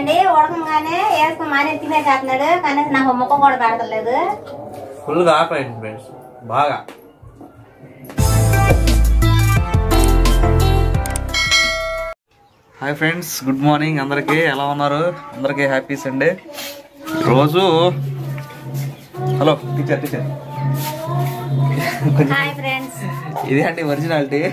ఉడుకుతుందండి ఉడకంగానే వేసుకుని మానే తినేసేస్తున్నాడు కానీ నాకు ముక్క కూడా పెడతలేదు ఫుల్గా ఆకలి ఫ్రెండ్స్ బాగా హాయ్ ఫ్రెండ్స్ గుడ్ మార్నింగ్ అందరికీ ఎలా ఉన్నారు అందరికీ హ్యాపీ సండే రోజు hello teacher teacher hi friends ఇది అంటే ఒరిజినాలిటీ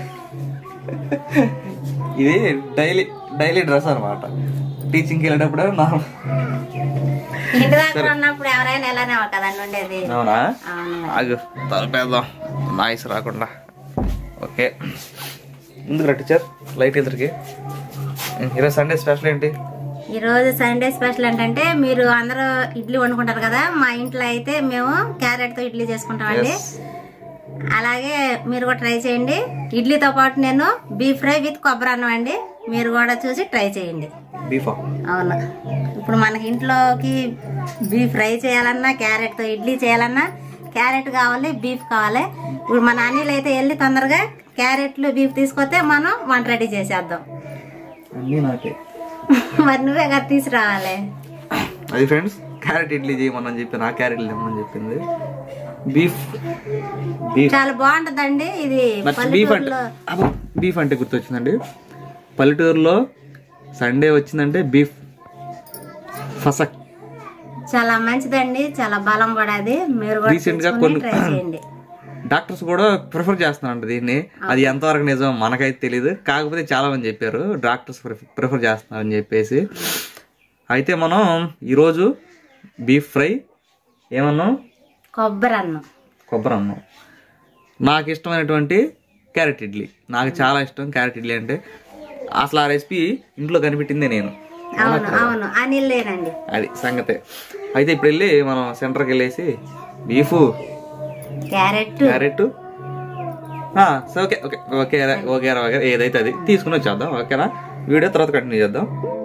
ఇది డైలీ డైలీ డ్రెస్ అనమాట టీచింగ్కి వెళ్ళేటప్పుడు నార్మల్ ఇంటి దగ్గర ఉన్నప్పుడు ఎవరైనా ఎలానే కదండి ఉండేది అవునా అవును మరి. ఆగు తలపేద్దాం నాయిస్ రాకుండా ఓకే ఎందుకు టీచర్ లైట్ ఇద్దరికి ఈరోజు సండే స్పెషల్ ఏంటి ఈ రోజు సండే స్పెషల్ ఏంటంటే మీరు అందరూ ఇడ్లీ వండుకుంటారు కదా మా ఇంట్లో అయితే మేము క్యారెట్ తో ఇడ్లీ చేసుకుంటామండి Yes. అలాగే మీరు కూడా ట్రై చేయండి ఇడ్లీతో పాటు నేను బీఫ్ ఫ్రై విత్ కొబ్బరి అన్నం అండి మీరు కూడా చూసి ట్రై చేయండి బీఫా అవును ఇప్పుడు మనకి ఇంట్లోకి బీఫ్ ఫ్రై చేయాలన్నా క్యారెట్తో ఇడ్లీ చేయాలన్నా క్యారెట్ కావాలి బీఫ్ కావాలి ఇప్పుడు మన అనిల్ అయితే వెళ్ళి తొందరగా క్యారెట్లు బీఫ్ తీసుకొస్తే మనం వంట రెడీ చేసేద్దాం అన్నీ నాకే మరి నువ్వే కదా తీసుకురావాలి అది ఫ్రెండ్స్ క్యారెట్ ఇడ్లీ చేయమని చెప్పి నా క్యారెట్ ఇమ్మని చెప్పింది బీఫ్ బీఫ్ చాలా బాగుంటదండి ఇది బీఫ్ అంటే పల్లెటూరులో అబ్బో, బీఫ్ అంటే గుర్తొచ్చిందండి పల్లెటూరులో సండే వచ్చిందంటే బీఫ్ ఫసక్ చాలా మంచిదండి చాలా బలం కూడా అది మీరు కూడా Recent గా తెచ్చుకొని కొన్ని- ట్రై చేయండి డాక్టర్స్ కూడా ప్రిఫర్ చేస్తున్నారంట దీన్ని అది ఎంతవరకు నిజం మనకైతే తెలియదు కాకపోతే చాలా మంది చెప్పారు డాక్టర్స్ ప్రిఫర్ చేస్తున్నారని చెప్పేసి అయితే మనం ఈరోజు బీఫ్ ఫ్రై ఏమన్నాం కొబ్బరి అన్నం కొబ్బరి అన్నం నాకు ఇష్టమైనటువంటి క్యారెట్ ఇడ్లీ నాకు చాలా ఇష్టం క్యారెట్ ఇడ్లీ అంటే అసలు ఆ రెసిపీ ఇంట్లో కనిపెట్టిందే నేను అవును అవును అనిల్ లేనండి అది సంగతే అయితే ఇప్పుడు వెళ్ళి మనం సెంటర్కి వెళ్ళేసి beef carrot carrot okay okay okay okay okay ఏదైతే అది తీసుకుని వచ్చేద్దాం ఓకేనా వీడియో తర్వాత కంటిన్యూ చేద్దాం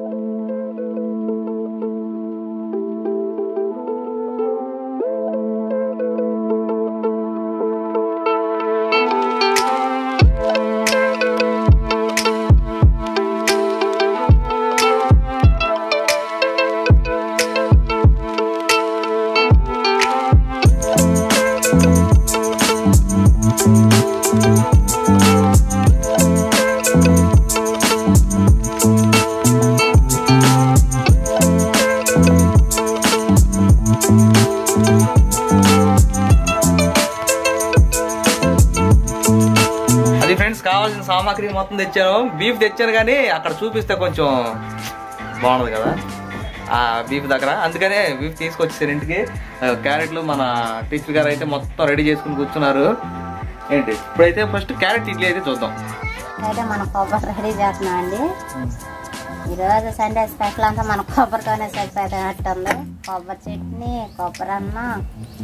అది ఫ్రెండ్స్ కావాల్సిన సామాగ్రి మొత్తం తెచ్చాను బీఫ్ తెచ్చాను కానీ అక్కడ చూపిస్తే కొంచెం బాగుండదు కదా ఆ బీఫ్ దగ్గర అందుకనే బీఫ్ తీసుకొచ్చేసారు ఇంటికి ఆ, క్యారెట్లు మన టీచర్ గారు అయితే మొత్తం రెడీ చేసుకుని కూర్చున్నారు ఏంటి ఇప్పుడైతే ఫస్ట్ క్యారెట్ ఇడ్లీ అయితే చూద్దాం అయితే మనం కొబ్బరి రెడీ చేస్తున్నాం అండి ఈరోజు సండే స్పెషల్ అంతా మన కొబ్బరితోనే సరిపోయేటట్టుంది కొబ్బరి చట్నీ కొబ్బరి అన్నం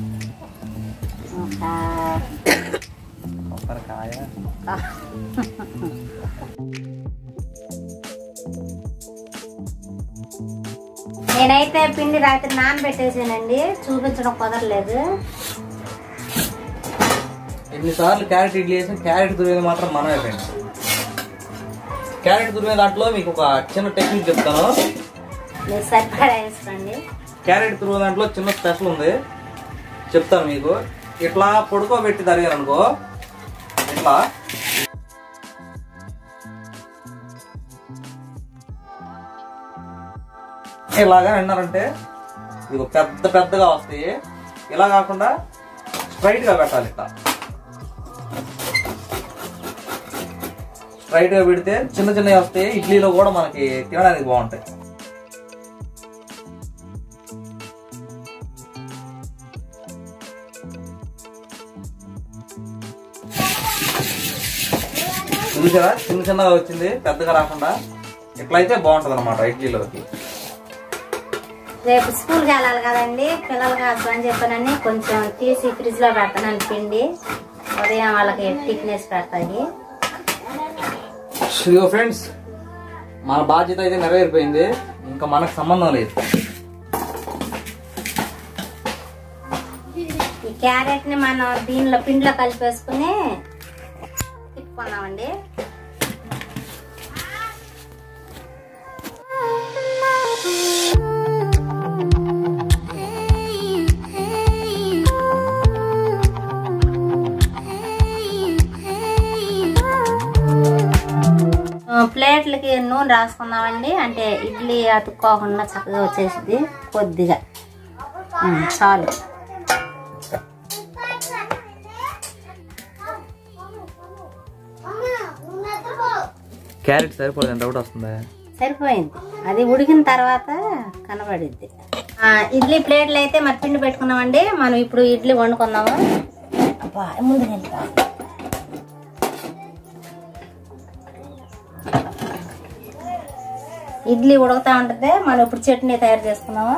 ఇంకా కొబ్బరికాయ నేనైతే పిండి రాత్రి నానబెట్టేసానండి చూపించడం కుదరలేదు ఎన్నిసార్లు క్యారెట్ ఇడ్లీ వేసిన క్యారెట్ తురిమేది మాత్రం మనమే ఫ్రెండ్స్ క్యారెట్ తురిమే దాంట్లో మీకు ఒక చిన్న టెక్నిక్ చెప్తాను మీరు సరిపడా వేసుకోండి క్యారెట్ తురుము దాంట్లో చిన్న స్పెషల్ ఉంది చెప్తాను మీకు ఇట్లా పడుకోబెట్టి తరిగాను అనుకో ఇట్లా ఇలాగా విన్నారంటే ఇది పెద్ద పెద్దగా వస్తాయి ఇలా కాకుండా స్ట్రైట్ గా పెట్టాలి ఇట్లా స్ట్రైట్ గా పెడితే చిన్న చిన్నవి వస్తాయి ఇడ్లీలో కూడా మనకి తినడానికి బాగుంటాయి చూసారా చిన్న చిన్నగా వచ్చింది పెద్దగా రాకుండా ఇట్లయితే బాగుంటది అనమాట ఇడ్లీలోకి రేపు స్కూల్కి వెళ్ళాలి కదండి పిల్లలు కాదు అని చెప్పానని కొంచెం తీసి ఫ్రిడ్జ్ లో పెడతానని పిండి ఉదయం వాళ్ళకి థిక్నెస్ పెడతాయి ఇదిగో ఫ్రెండ్స్ మన బాధ్యత అయితే నెరవేరిపోయింది ఇంకా మనకు సంబంధం లేదు ఈ క్యారెట్ ని మనం దీనిలో పిండిలో కలిపేసుకుని తిప్పుకున్నామండి నూనె రాసుకుందామండి అంటే ఇడ్లీ అతుక్కోకుండా చక్కగా వచ్చేసింది కొద్దిగా ఉమ్, చాలు క్యారెట్ సరిపోలేదు డౌట్ వస్తుందా సరిపోయింది అది ఉడికిన తర్వాత కనబడిద్ది ఆ, ఇడ్లీ ప్లేట్లు అయితే మరి పిండి పెట్టుకున్నామండి మనం ఇప్పుడు ఇడ్లీ వండుకుందాము అబ్బా ముందు వెళ్ళిపో. ఇడ్లీ ఉడుకుతా ఉంటుంది మనం ఇప్పుడు చట్నీ తయారు చేసుకున్నాము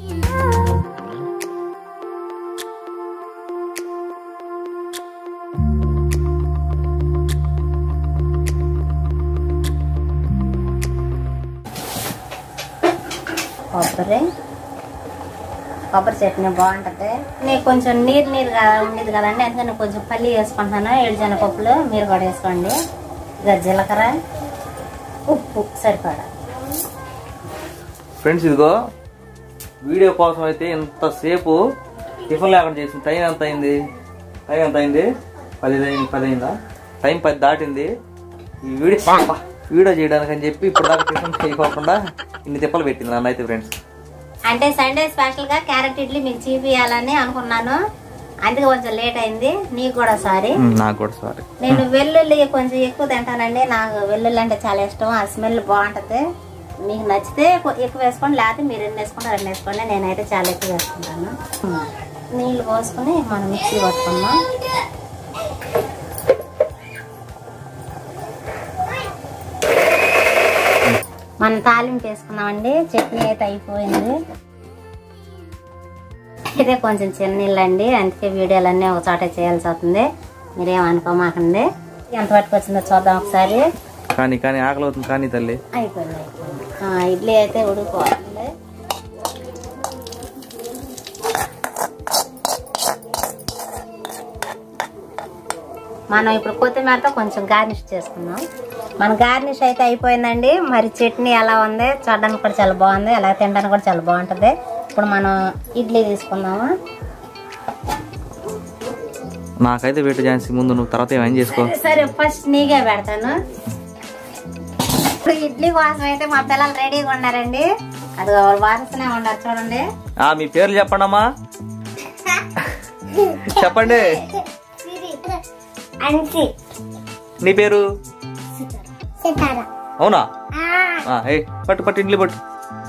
కొబ్బరి కొబ్బరి చట్నీ బాగుంటుంది నేను కొంచెం నీరు నీరుగా ఉండేది కదండి అందుకని కొంచెం పల్లి వేసుకుంటున్నాను ఏడు పప్పులు మీరు కూడా వేసుకోండి ఇక జీలకర్ర ఉప్పు సరిపడా ఫ్రెండ్స్ ఇదిగో వీడియో కోసం అయితే ఇంతసేపు టిఫిన్ లేకుండా చేసిన టైం ఎంత అయింది టైం ఎంత అయింది పది అయింది పది అయిందా టైం పది దాటింది ఈ వీడియో అబ్బా, వీడియో చేయడానికి అని చెప్పి ఇప్పుడు దాకా టిఫిన్ చేయకోకుండా ఇన్ని తిప్పలు పెట్టింది నన్ను అయితే ఫ్రెండ్స్ అంటే సండే స్పెషల్ గా క్యారెట్ ఇడ్లీ మీకు చూపియాలని అనుకున్నాను అందుకే కొంచెం లేట్ అయింది నీకు కూడా సారీ నాకు కూడా సారీ నేను వెల్లుల్లి కొంచెం ఎక్కువ తింటానండి నాకు వెల్లుల్లి అంటే చాలా ఇష్టం ఆ స్మెల్ బాగుంటది మీకు నచ్చితే కొ- ఎక్కువ వేసుకోండి లేకపోతే మీరు ఎన్ని వేసుకుంటారు రెండు వేసుకోండి నేనైతే చాలా ఎక్కువ వేసుకుంటాను నీళ్ళు పోసుకొని మనం మిక్సీ పట్టుకుందాం మనం తాలింపు వేసుకున్నామండి చట్నీ అయితే అయిపోయింది ఇదే కొంచెం చిన్న ఇల్లు అండి అందుకే వీడియోలన్నీ ఒక చోట చేయాల్సి అవుతుంది మీరేం అనుకోమాకండి ఎంత పట్టుకొచ్చిందో చూద్దాం ఒకసారి కానీ కానీ ఆకలి అవుతుంది కానీ తల్లి అయిపోయింది అయిపోయింది ఆ, ఇడ్లీ అయితే ఉడికిపోతుంది మనం ఇప్పుడు కొత్తిమీరతో కొంచెం గార్నిష్ చేసుకుందాం మన గార్నిష్ అయితే అయిపోయిందండి మరి చట్నీ ఎలా ఉంది చూడడానికి కూడా చాలా బాగుంది అలా తినడానికి కూడా చాలా బాగుంటుంది ఇప్పుడు మనం ఇడ్లీ తీసుకుందాము నాకైతే పెట్టు ఝాన్సీ ముందు నువ్వు తర్వాత ఏమైనా చేసుకో సరే ఫస్ట్ నీకే పెడతాను ఇప్పుడు ఇడ్లీ కోసం అయితే మా పిల్లలు రెడీగా ఉన్నారండి అది వాళ్ళు వారసునే ఉన్నారు చూడండి ఆ మీ పేర్లు చెప్పండి అమ్మా చెప్పండి అంచి నీ పేరు సితార అవునా ఆ, ఏ పట్టు పట్టు ఇంట్లో పట్టు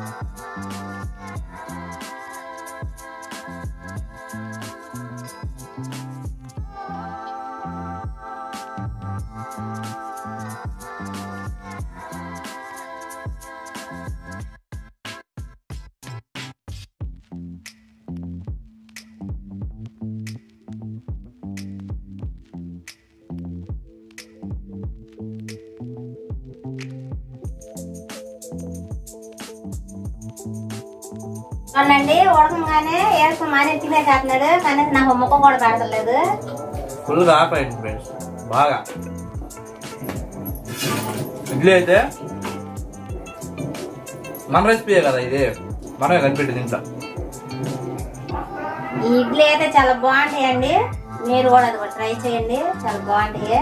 చూడండి ఉడకంగానే ఏడుపు మానే తినేసేస్తున్నాడు కానీ నాకు ముక్క కూడా పెడతలేదు ఫుల్గా ఆపేయండి ఫ్రెండ్స్ బాగా ఇడ్లీ అయితే మన రెసిపీయే కదా ఇది మనమే కనిపెట్టింది ఇంట్లో ఈ ఇడ్లీ అయితే చాలా బాగుంటాయండి మీరు కూడా అది ట్రై చేయండి చాలా బాగుంటాయి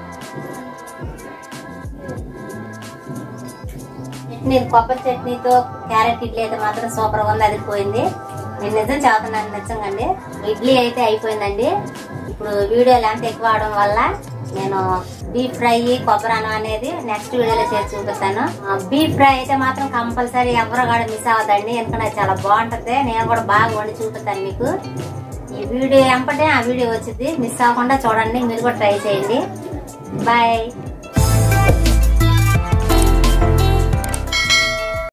చట్నీ కొబ్బరి చట్నీతో క్యారెట్ ఇడ్లీ అయితే మాత్రం సూపర్ గా ఉంది అది పోయింది నేను నిజం చదువుతున్నాను నిజంగాండి ఇడ్లీ అయితే అయిపోయిందండి ఇప్పుడు వీడియో లెంత్ ఎక్కువ అవడం వల్ల నేను బీఫ్ ఫ్రై కొబ్బరి అన్నం అనేది నెక్స్ట్ వీడియోలో చేసి చూపిస్తాను బీఫ్ ఫ్రై అయితే మాత్రం కంపల్సరీ ఎవరు కూడా మిస్ అవ్వదండి ఎందుకంటే అది చాలా బాగుంటది నేను కూడా బాగా వండి చూపిస్తాను మీకు ఈ వీడియో ఎంపటే ఆ వీడియో వచ్చింది మిస్ అవ్వకుండా చూడండి మీరు కూడా ట్రై చేయండి బాయ్